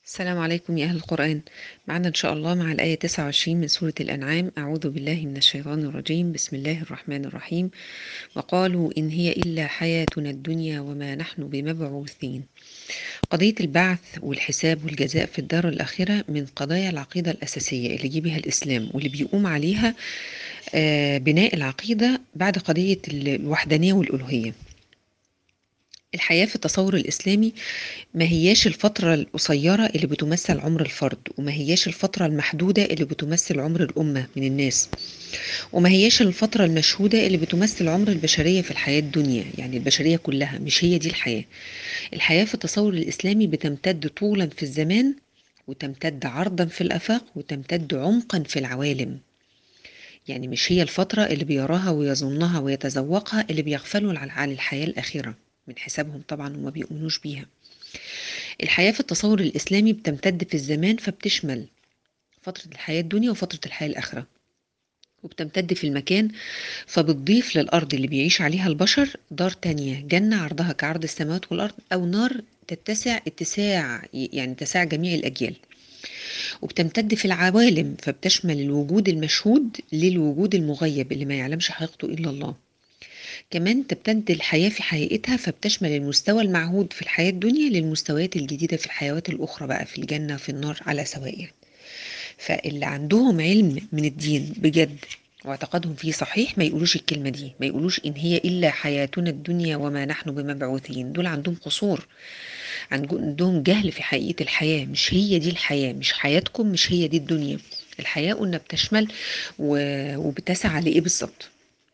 السلام عليكم يا أهل القرآن معنا إن شاء الله مع الآية 29 من سورة الأنعام أعوذ بالله من الشيطان الرجيم بسم الله الرحمن الرحيم وقالوا إن هي إلا حياتنا الدنيا وما نحن بمبعوثين قضية البعث والحساب والجزاء في الدار الآخرة من قضايا العقيدة الأساسية اللي جه بها الإسلام واللي بيقوم عليها آه، بناء العقيدة بعد قضية الوحدانية والألوهية الحياة في التصور الإسلامي ما هياش الفترة القصيرة اللي بتمثل عمر الفرد وما هياش الفترة المحدودة اللي بتمثل عمر الأمة من الناس وما هياش الفترة المشهودة اللي بتمثل عمر البشرية في الحياة الدنيا يعني البشرية كلها مش هي دي الحياة الحياة في التصور الإسلامي بتمتد طولا في الزمان وتمتد عرضا في الآفاق وتمتد عمقا في العوالم يعني مش هي الفترة اللي بيراها ويظنها ويتذوقها اللي بيغفلوا عن الحياة الأخيرة من حسابهم طبعا وما بيؤمنوش بيها الحياة في التصور الإسلامي بتمتد في الزمان فبتشمل فترة الحياة الدنيا وفترة الحياة الآخرة وبتمتد في المكان فبتضيف للأرض اللي بيعيش عليها البشر دار تانية جنة عرضها كعرض السماوات والأرض أو نار تتسع اتساع يعني تسع جميع الأجيال وبتمتد في العوالم فبتشمل الوجود المشهود للوجود المغيب اللي ما يعلمش حقيقته إلا الله كمان تمتد الحياة في حقيقتها فبتشمل المستوى المعهود في الحياة الدنيا للمستويات الجديدة في الحيوات الأخرى بقى في الجنة في النار على سواء يعني فاللي عندهم علم من الدين بجد واعتقادهم فيه صحيح ما يقولوش الكلمة دي ما يقولوش إن هي إلا حياتنا الدنيا وما نحن بمبعوثين دول عندهم قصور عندهم جهل في حقيقة الحياة مش هي دي الحياة مش حياتكم مش هي دي الدنيا الحياة قلنا بتشمل وبتسعى لإيه بالظبط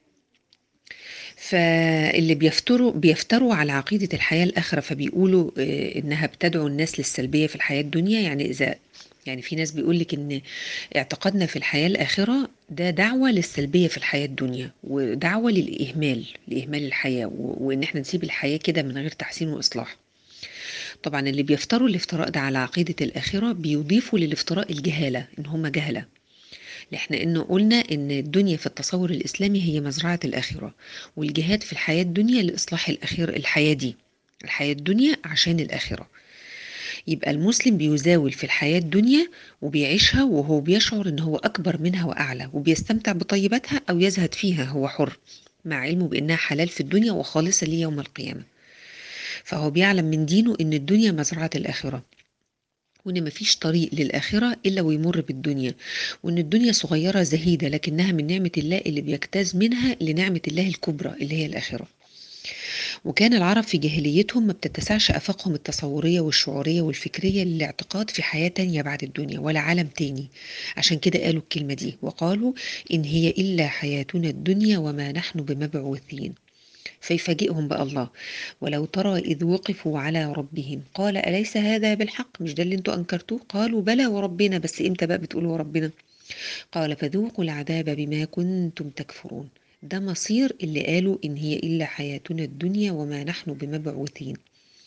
فاللي بيفتروا بيفتروا على عقيدة الحياة الآخرة فبيقولوا إنها بتدعو الناس للسلبية في الحياة الدنيا يعني إذا يعني في ناس بيقول لك إن اعتقادنا في الحياة الآخرة ده دعوة للسلبية في الحياة الدنيا ودعوة للإهمال لإهمال الحياة وإن إحنا نسيب الحياة كده من غير تحسين وإصلاح طبعا اللي بيفتروا الافتراء ده على عقيدة الآخرة بيضيفوا للافتراء الجهالة إن هم جهلة احنا انه قلنا ان الدنيا في التصور الاسلامي هي مزرعة الاخرة والجهاد في الحياة الدنيا لاصلاح الاخير الحياة دي الحياة الدنيا عشان الاخرة يبقى المسلم بيزاول في الحياة الدنيا وبيعيشها وهو بيشعر ان هو اكبر منها واعلى وبيستمتع بطيباتها او يزهد فيها هو حر مع علمه بانها حلال في الدنيا وخالصة ليه يوم القيامة فهو بيعلم من دينه ان الدنيا مزرعة الاخرة وان مفيش طريق للاخره الا ويمر بالدنيا وان الدنيا صغيره زهيده لكنها من نعمه الله اللي بيجتاز منها لنعمه الله الكبرى اللي هي الاخره وكان العرب في جاهليتهم ما بتتسعش افاقهم التصوريه والشعوريه والفكريه للاعتقاد في حياه تانية بعد الدنيا ولا عالم تاني عشان كده قالوا الكلمه دي وقالوا ان هي الا حياتنا الدنيا وما نحن بمبعوثين فيفاجئهم بقى الله ولو ترى إذ وقفوا على ربهم قال أليس هذا بالحق مش ده اللي انتوا أنكرتوه قالوا بلى وربنا بس إمتى بقى بتقولوا وربنا قال فذوقوا العذاب بما كنتم تكفرون ده مصير اللي قالوا إن هي إلا حياتنا الدنيا وما نحن بمبعوثين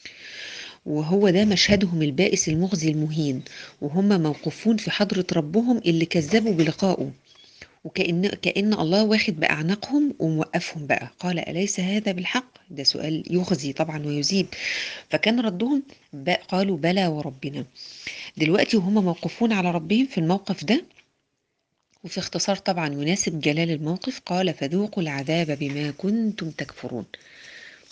وهو ده مشهدهم البائس المخزي المهين وهم موقوفون في حضرة ربهم اللي كذبوا بلقائه وكأن كأن الله واخد بأعناقهم وموقفهم بقى قال أليس هذا بالحق ده سؤال يخزي طبعا ويزيد فكان ردهم قالوا بلى وربنا دلوقتي وهم موقوفون على ربهم في الموقف ده وفي اختصار طبعا يناسب جلال الموقف قال فذوقوا العذاب بما كنتم تكفرون